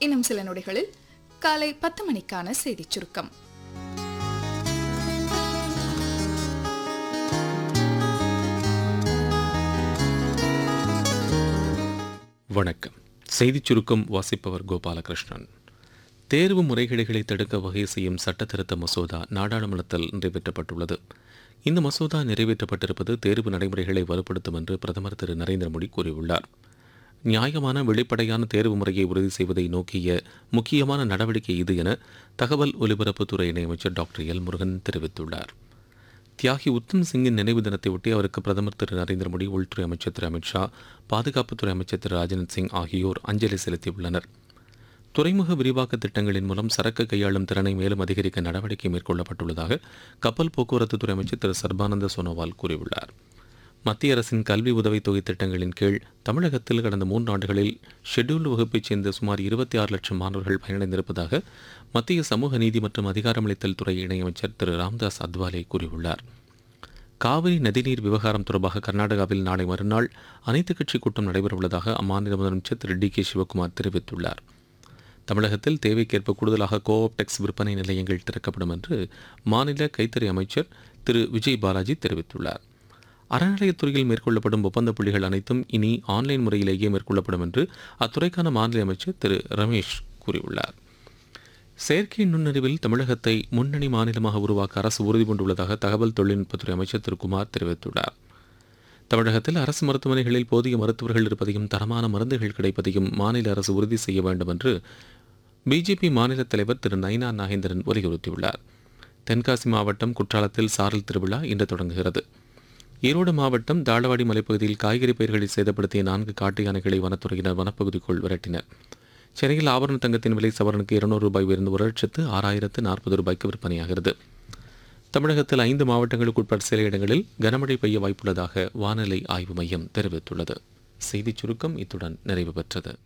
இன்னும் சில நொடிகளில் காலை பத்து மணிக்கான செய்திச் சுருக்கம் வணக்கம் செய்திச் சுருக்கம் வாசிப்பவர் கோபாலகிருஷ்ணன் தேர்வு முறைகேடுகளை தடுக்க வகை செய்யும் சட்ட திருத்த மசோதா நாடாளுமன்றத்தில் நிறைவேற்றப்பட்டுள்ளது இந்த மசோதா நிறைவேற்றப்பட்டிருப்பது தேர்வு நடைமுறைகளை வலுப்படுத்தும் என்று பிரதமர் திரு நரேந்திர மோடி கூறியுள்ளார் நியாயமான வெளிப்படையான தேர்வு முறையை உறுதி செய்வதை நோக்கிய முக்கியமான நடவடிக்கை இது என தகவல் ஒலிபரப்புத்துறை இணையமைச்சர் டாக்டர் எல் முருகன் தெரிவித்துள்ளார் தியாகி உத்தம் சிங்கின் நினைவு தினத்தையொட்டி அவருக்கு பிரதமர் திரு நரேந்திர மோடி உள்துறை அமைச்சர் திரு அமித்ஷா பாதுகாப்புத்துறை அமைச்சர் திரு ராஜ்நாத் சிங் ஆகியோர் அஞ்சலி செலுத்தியுள்ளனர் துறைமுக விரிவாக்க திட்டங்களின் மூலம் சரக்கு கையாளும் திறனை மேலும் அதிகரிக்க நடவடிக்கை மேற்கொள்ளப்பட்டுள்ளதாக கப்பல் போக்குவரத்து துறை அமைச்சர் திரு சர்பானந்த சோனோவால் கூறியுள்ளார் மத்திய அரசின் கல்வி உதவித்தொகை திட்டங்களின் கீழ் தமிழகத்தில் கடந்த மூன்று ஆண்டுகளில் ஷெட்யூல்டு வகுப்பைச் சேர்ந்த சுமார் இருபத்தி ஆறு லட்சம் மாணவர்கள் பயனடைந்திருப்பதாக மத்திய சமூக நீதி மற்றும் அதிகாரமளித்தல் துறை இணையமைச்சர் திரு ராம்தாஸ் அத்வாலே கூறியுள்ளார் காவிரி நதிநீர் விவகாரம் தொடர்பாக கர்நாடகாவில் நாளை மறுநாள் அனைத்துக் கட்சி கூட்டம் நடைபெறவுள்ளதாக அம்மாநில முதலமைச்சர் திரு டி கே சிவக்குமார் தெரிவித்துள்ளார் தமிழகத்தில் தேவைக்கேற்ப கூடுதலாக கோஆப்டெக்ஸ் விற்பனை நிலையங்கள் திறக்கப்படும் என்று மாநில கைத்தறி அமைச்சர் திரு விஜய் பாலாஜி தெரிவித்துள்ளார் அறநிலையத்துறையில் மேற்கொள்ளப்படும் ஒப்பந்த புள்ளிகள் அனைத்தும் இனி ஆன்லைன் முறையிலேயே மேற்கொள்ளப்படும் என்று அத்துறைக்கான மாநில அமைச்சர் திரு ரமேஷ் கூறியுள்ளார் செயற்கை நுண்ணறிவில் தமிழகத்தை முன்னணி மாநிலமாக உருவாக்க அரசு உறுதி பூண்டுள்ளதாக தகவல் தொழில்நுட்பத்துறை அமைச்சர் திரு குமார் தெரிவித்துள்ளார் தமிழகத்தில் அரசு மருத்துவமனைகளில் போதிய மருத்துவர்கள் இருப்பதையும் தரமான மருந்துகள் கிடைப்பதையும் மாநில அரசு உறுதி செய்ய வேண்டும் என்று பிஜேபி மாநில தலைவர் திரு நைனா நாகேந்திரன் வலியுறுத்தியுள்ளார் தென்காசி மாவட்டம் குற்றாலத்தில் சாரல் திருவிழா இன்று தொடங்குகிறது ஈரோடு மாவட்டம் தாளவாடி மலைப்பகுதியில் காய்கறி பயிர்களை சேதப்படுத்திய நான்கு காட்டு யானைகளை வனத்துறையினர் வனப்பகுதிக்குள் விரட்டினர் சென்னையில் ஆபரண தங்கத்தின் விலை சவரனுக்கு இருநூறு ரூபாய் உயர்ந்து ஒரு லட்சத்து ஆறாயிரத்து நாற்பது ரூபாய்க்கு விற்பனையாகிறது தமிழகத்தில் ஐந்து மாவட்டங்களுக்கு உட்பட்ட சில இடங்களில் கனமழை பெய்ய வாய்ப்புள்ளதாக வானிலை ஆய்வு மையம் தெரிவித்துள்ளது செய்திச் சுருக்கம் இத்துடன் நிறைவு பெற்றது